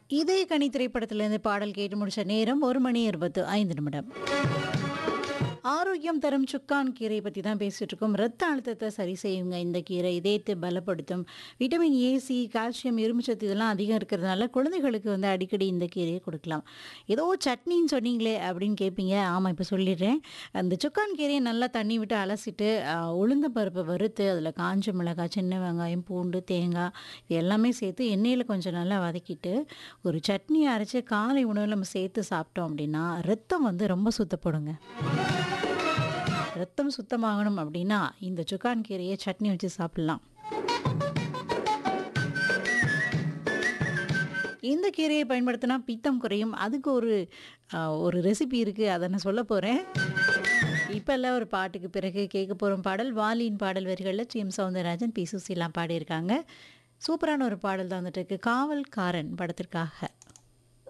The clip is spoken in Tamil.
இதே கனி திரைப்படத்திலிருந்து பாடல் கேட்டு முடிச்ச நேரம் ஒரு மணி இருபத்து ஐந்து நிமிடம் ஆரோக்கியம் தரும் சுக்கான் கீரை பற்றி தான் பேசிட்டு இருக்கோம் ரத்த அழுத்தத்தை சரி செய்யுங்க இந்த கீரை இதயத்தை பலப்படுத்தும் விட்டமின் ஏ சி கால்சியம் இரும்புச்சத்து இதெல்லாம் அதிகம் இருக்கிறதுனால குழந்தைகளுக்கு வந்து அடிக்கடி இந்த கீரையை கொடுக்கலாம் ஏதோ சட்னின்னு சொன்னீங்களே அப்படின்னு கேட்பீங்க ஆமாம் இப்போ சொல்லிடுறேன் அந்த சுக்கான் கீரையை நல்லா தண்ணி விட்டு அலசிட்டு ஆஹ், உளுந்த பருப்பை வறுத்து அதில் காஞ்ச மிளகாய் சின்ன வெங்காயம் பூண்டு தேங்காய் இது எல்லாமே சேர்த்து எண்ணெயில் கொஞ்சம் நல்லா வதக்கிட்டு ஒரு சட்னியை அரைச்சி காலை உணவில் நம்ம சேர்த்து சாப்பிட்டோம் அப்படின்னா ரத்தம் வந்து ரொம்ப சுத்தப்படுங்க ரத்தம் சுத்தமாகணும் அப்படின்னா இந்த சுக்கான் கீரையை சட்னி வச்சு சாப்பிடலாம் இந்த கீரையை பயன்படுத்தினா பித்தம் குறையும் அதுக்கு ஒரு ஆஹ், ஒரு ரெசிபி இருக்குது அதை நான் சொல்ல போகிறேன் இப்போல்லாம் ஒரு பாட்டுக்கு பிறகு கேட்க போகிறோம் பாடல் வாலியின் பாடல் வரிகளில் டி எம் சவுந்தரராஜன் பி சுசீலாம் பாடியிருக்காங்க சூப்பரான ஒரு பாடல் தான் வந்துட்டு இருக்கு காவல்காரன் படத்திற்காக